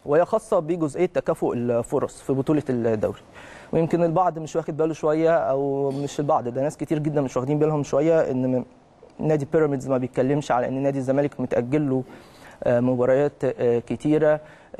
وهي خاصه بجزئيه تكافؤ الفرص في بطوله الدوري ويمكن البعض مش واخد باله شويه او مش البعض ده ناس كتير جدا مش واخدين بالهم شويه ان نادي بيراميدز ما بيتكلمش على ان نادي الزمالك متاجل له مباريات كتيره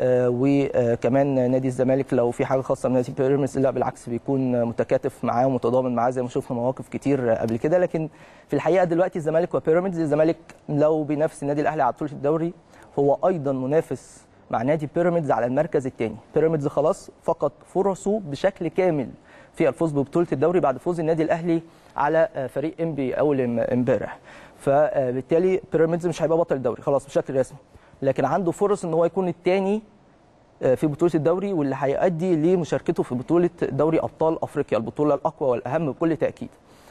وكمان نادي الزمالك لو في حاجه خاصه بنادي بيراميدز لا بالعكس بيكون متكاتف معاه ومتضامن معاه زي ما شفنا مواقف كتير قبل كده لكن في الحقيقه دلوقتي الزمالك وبيراميدز الزمالك لو بينافس النادي الاهلي على بطوله الدوري هو ايضا منافس مع نادي بيراميدز على المركز الثاني بيراميدز خلاص فقد فرصه بشكل كامل في الفوز ببطوله الدوري بعد فوز النادي الاهلي على فريق انبي اول امبارح فبالتالي بيراميدز مش هيبقى بطل الدوري خلاص بشكل رسمي لكن عنده فرص ان هو يكون الثاني في بطوله الدوري واللي هيؤدي لمشاركته في بطوله دوري ابطال افريقيا البطوله الاقوى والاهم بكل تاكيد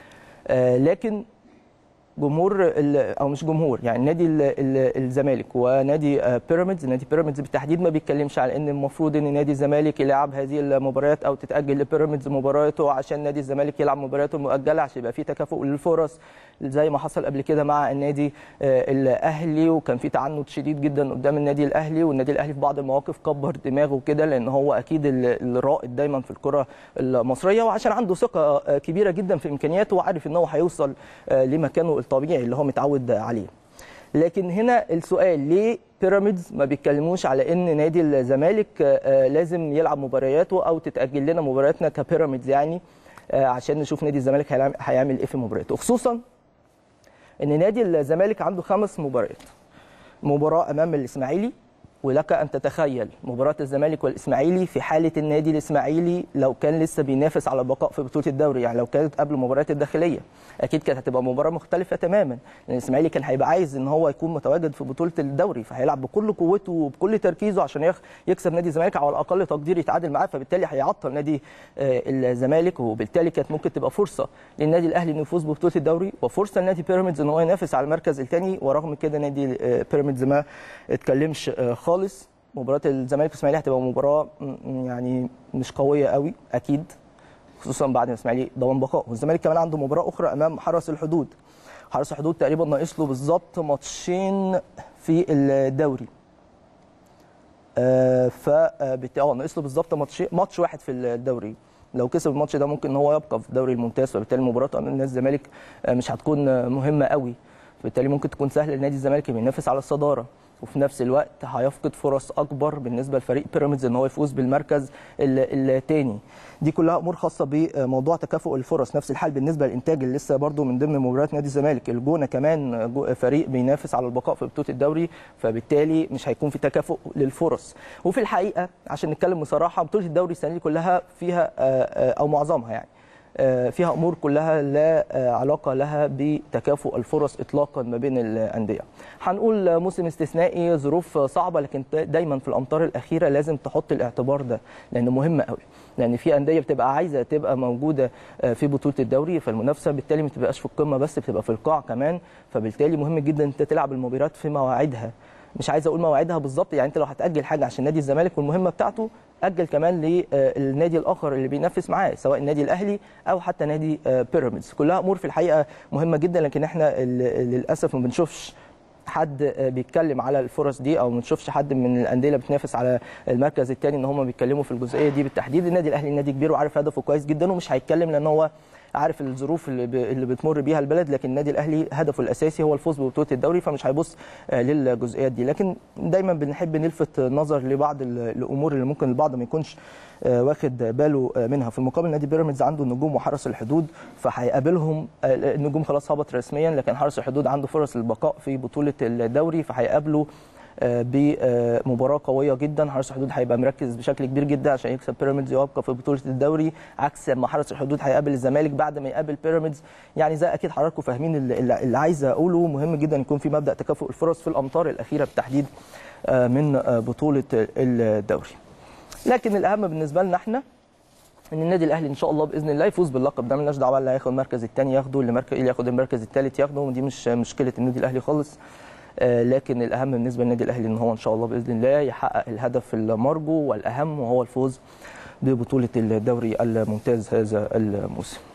لكن جمهور او مش جمهور يعني نادي الزمالك ونادي بيراميدز نادي بيراميدز بالتحديد ما بيتكلمش على ان المفروض ان نادي الزمالك يلعب هذه المباريات او تتاجل لبيراميدز مبارياته عشان نادي الزمالك يلعب مبارياته المؤجله عشان يبقى في تكافؤ للفرص زي ما حصل قبل كده مع النادي الاهلي وكان في تعنت شديد جدا قدام النادي الاهلي والنادي الاهلي في بعض المواقف كبر دماغه كده لان هو اكيد الرائد دايما في الكره المصريه وعشان عنده ثقه كبيره جدا في امكانياته وعارف ان هو هيوصل لمكانه الطبيعي اللي هو متعود عليه لكن هنا السؤال ليه بيراميدز ما بيتكلموش على ان نادي الزمالك لازم يلعب مبارياته او تتاجل لنا مبارياتنا كبيراميدز يعني عشان نشوف نادي الزمالك هيعمل ايه في مبارياته خصوصا ان نادي الزمالك عنده خمس مباريات مباراه امام الاسماعيلي ولك ان تتخيل مباراه الزمالك والاسماعيلي في حاله النادي الاسماعيلي لو كان لسه بينافس على البقاء في بطوله الدوري يعني لو كانت قبل المباريات الداخليه اكيد كانت هتبقى مباراه مختلفه تماما لان الاسماعيلي كان هيبقى عايز ان هو يكون متواجد في بطوله الدوري فهيلعب بكل قوته وبكل تركيزه عشان يكسب نادي الزمالك او على الاقل تقدير يتعادل معاه فبالتالي هيعطل نادي الزمالك وبالتالي كانت ممكن تبقى فرصه للنادي الاهلي انه يفوز ببطوله الدوري وفرصه لنادي بيراميدز ان هو ينافس على المركز الثاني ورغم كده نادي بيراميدز ما اتكلمش خالص مباراه الزمالك والاسماعيلي هتبقى مباراه يعني مش قويه قوي اكيد خصوصا بعد ما الاسماعيلي ضمان بقاء والزمالك كمان عنده مباراه اخرى امام حرس الحدود حرس الحدود تقريبا ناقص له بالظبط ماتشين في الدوري آه ف اه ناقص له بالظبط ماتش ماتش واحد في الدوري لو كسب الماتش ده ممكن ان هو يبقى في الدوري الممتاز فبالتالي المباراه امام نادي الزمالك مش هتكون مهمه قوي فبالتالي ممكن تكون سهله لنادي الزمالك بينافس على الصداره وفي نفس الوقت هيفقد فرص اكبر بالنسبه لفريق بيراميدز ان هو يفوز بالمركز الثاني دي كلها امور خاصه بموضوع تكافؤ الفرص نفس الحال بالنسبه للانتاج اللي لسه برده من ضمن مباريات نادي الزمالك الجونه كمان فريق بينافس على البقاء في بطوله الدوري فبالتالي مش هيكون في تكافؤ للفرص وفي الحقيقه عشان نتكلم بصراحه بطوله الدوري السنه دي كلها فيها او معظمها يعني فيها امور كلها لا علاقه لها بتكافؤ الفرص اطلاقا ما بين الانديه. هنقول موسم استثنائي ظروف صعبه لكن دايما في الامطار الاخيره لازم تحط الاعتبار ده لانه مهم قوي لان في انديه بتبقى عايزه تبقى موجوده في بطوله الدوري فالمنافسه بالتالي ما بتبقاش في القمه بس بتبقى في القاع كمان فبالتالي مهم جدا انت تلعب المباريات في مواعيدها مش عايز اقول مواعيدها بالظبط يعني انت لو هتاجل حاجه عشان نادي الزمالك والمهمه بتاعته اجل كمان للنادي الاخر اللي بينافس معاه سواء النادي الاهلي او حتى نادي بيراميدز كلها امور في الحقيقه مهمه جدا لكن احنا للاسف ما بنشوفش حد بيتكلم على الفرص دي او ما بنشوفش حد من الانديه اللي بتنافس على المركز الثاني ان هم بيتكلموا في الجزئيه دي بالتحديد النادي الاهلي نادي كبير وعارف هدفه كويس جدا ومش هيتكلم لان هو عارف الظروف اللي, ب... اللي بتمر بيها البلد لكن النادي الاهلي هدفه الاساسي هو الفوز ببطوله الدوري فمش هيبص للجزئيات دي لكن دايما بنحب نلفت نظر لبعض الامور اللي ممكن البعض ما يكونش واخد باله منها في المقابل نادي بيراميدز عنده النجوم وحرس الحدود فهيقابلهم النجوم خلاص هبط رسميا لكن حرس الحدود عنده فرص للبقاء في بطوله الدوري فهيقابله بمباراه قويه جدا حرس الحدود هيبقى مركز بشكل كبير جدا عشان يكسب بيراميدز ويبقى في بطوله الدوري عكس ما حرس الحدود هيقابل الزمالك بعد ما يقابل بيراميدز يعني زي اكيد حضراتكم فاهمين اللي عايز اقوله مهم جدا يكون في مبدا تكافؤ الفرص في الامطار الاخيره بالتحديد من بطوله الدوري لكن الاهم بالنسبه لنا احنا ان النادي الاهلي ان شاء الله باذن الله يفوز باللقب ده مالناش دعوه اللي هياخد المركز الثاني ياخده اللي مركز اللي ياخد المركز الثالث ياخده ودي مش مشكله النادي الاهلي خالص لكن الاهم بالنسبه للنادي الاهلي ان هو ان شاء الله باذن الله يحقق الهدف المرجو والاهم وهو الفوز ببطوله الدوري الممتاز هذا الموسم